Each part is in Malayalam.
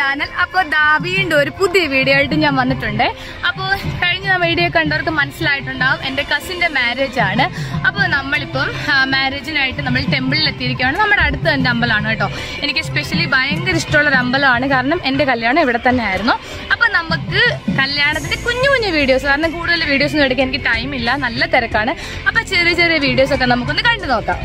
ചാനൽ അപ്പോൾ ദാ വീണ്ടും ഒരു പുതിയ വീഡിയോ ആയിട്ട് ഞാൻ വന്നിട്ടുണ്ട് അപ്പോൾ കഴിഞ്ഞ വീഡിയോ കണ്ടവർക്ക് മനസ്സിലായിട്ടുണ്ടാവും എൻ്റെ കസിൻ്റെ മാരേജ് ആണ് അപ്പോൾ നമ്മളിപ്പം മാരേജിനായിട്ട് നമ്മൾ ടെമ്പിളിൽ എത്തിയിരിക്കുകയാണ് നമ്മുടെ അടുത്ത എൻ്റെ അമ്പലമാണ് കേട്ടോ എനിക്ക് സ്പെഷ്യലി ഭയങ്കര ഇഷ്ടമുള്ള ഒരു അമ്പലമാണ് കാരണം എൻ്റെ കല്യാണം ഇവിടെ തന്നെ ആയിരുന്നു അപ്പോൾ നമുക്ക് കല്യാണത്തിന്റെ കുഞ്ഞു കുഞ്ഞു വീഡിയോസ് കാരണം കൂടുതൽ വീഡിയോസ് ഒന്നും എടുക്കാൻ എനിക്ക് ടൈമില്ല നല്ല തിരക്കാണ് അപ്പോൾ ചെറിയ ചെറിയ വീഡിയോസ് ഒക്കെ നമുക്കൊന്ന് കണ്ടു നോക്കാം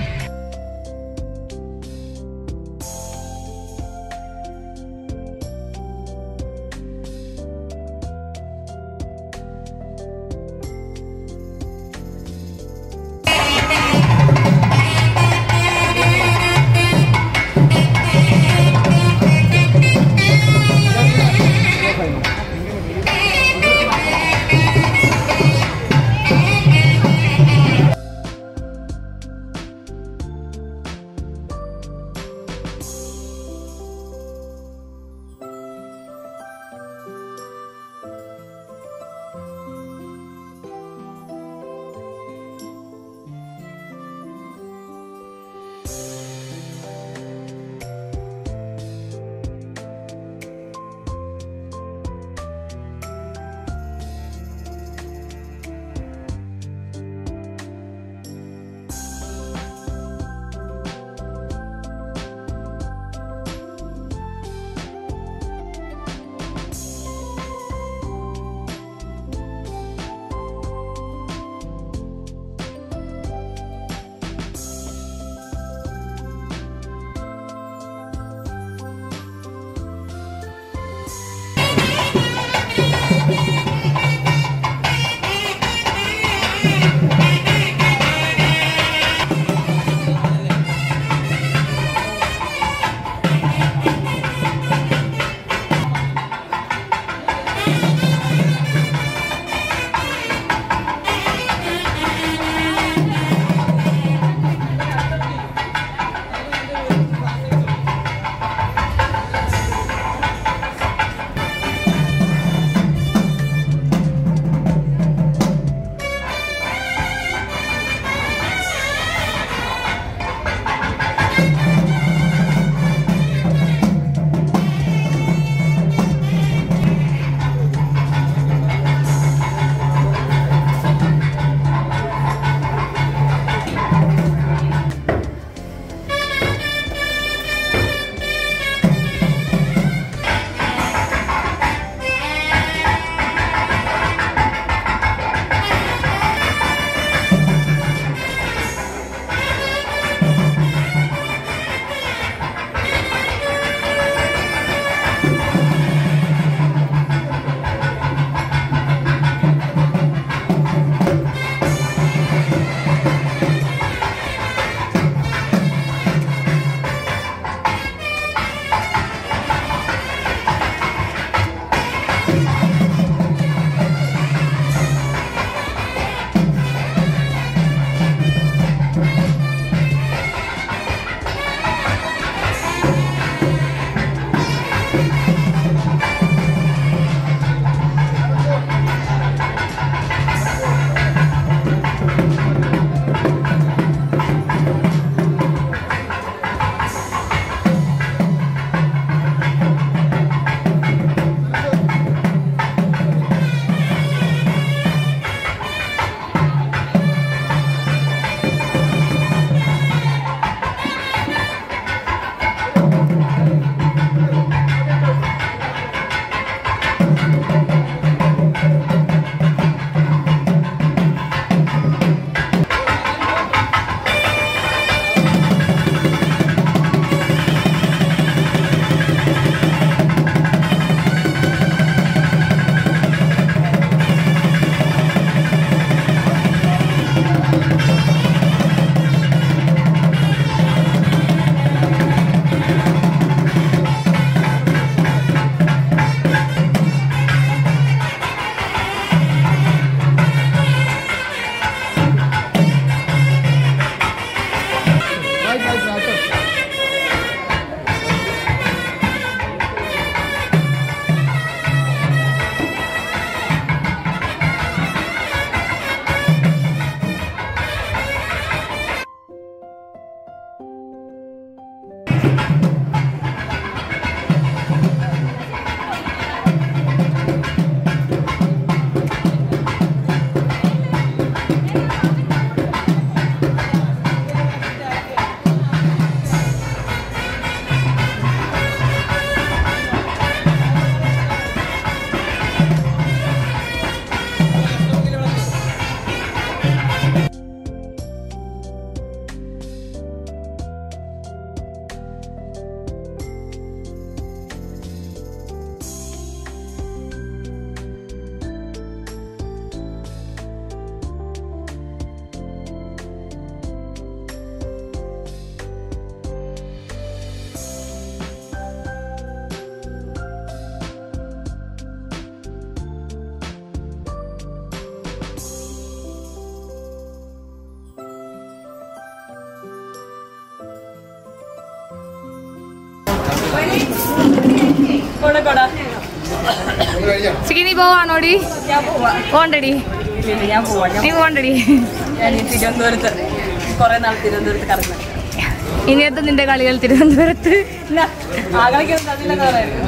ഇവിടെ കൊടാ ചിക്കി നീ പോവാണോടി ഞാൻ പോവാ പോണ്ടടി ഇല്ല ഞാൻ പോവാ ഞാൻ നീ പോണ്ടടി ഞാൻ ഈ തിരുവനന്തപുരത്ത് കുറെ നാൾ തിരുവനന്തപുരത്ത് കടന്നു ഇനിയത്തെ നിന്റെ കളികൾ തിരുവനന്തപുരത്ത് ആകളിക്കൊന്നും തന്നില്ലെന്ന് പറയുന്നത്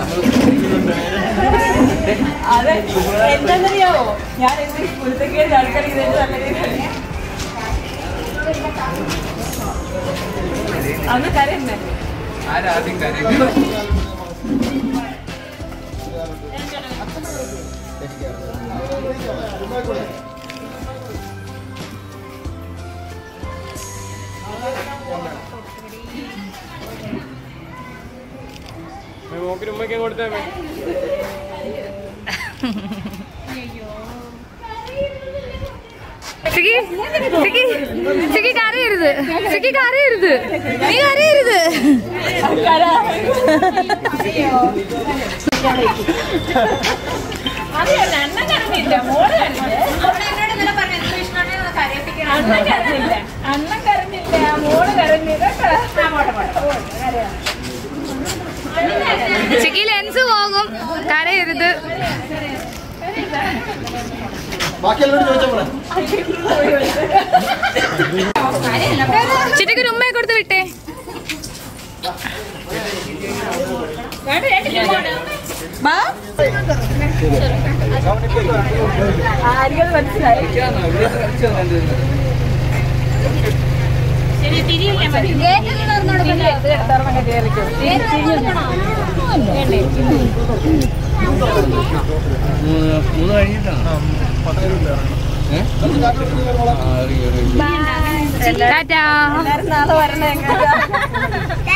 അതെ എന്താണെന്നറിയാവോ ഞാൻ എന്ത് കുരുത്തക്കേട് ആൾക്കാർ ഇത് നല്ല രീതിയിൽ അന്ന് കരയുന്നേ ആരാദ്യം കരയും മോക്കിന് ഉമ്മയ്ക്ക് കൊടുത്തേ ചിക്കി ചിക്കി ചിക്കി കരയരുത് ചിക്കി കരയരുത് നീ കരയരുത് അണ്ണൻ കരഞ്ഞില്ല മോള് അണ്ണൻ കരഞ്ഞില്ല അണ്ണൻ കരഞ്ഞില്ല മോള് കരഞ്ഞു കേട്ടോ ചിക്കി ലെൻസ് പോകും കരയരുത് ചിറ്റക്ക് ഒരു ഉമ്മയെ കൊടുത്ത് വിട്ടേ ആർക്കത് മനസ്സിലായി മൂന്ന് കഴിഞ്ഞിട്ടാണ് ടാറ്റാ നാളെ വരണേ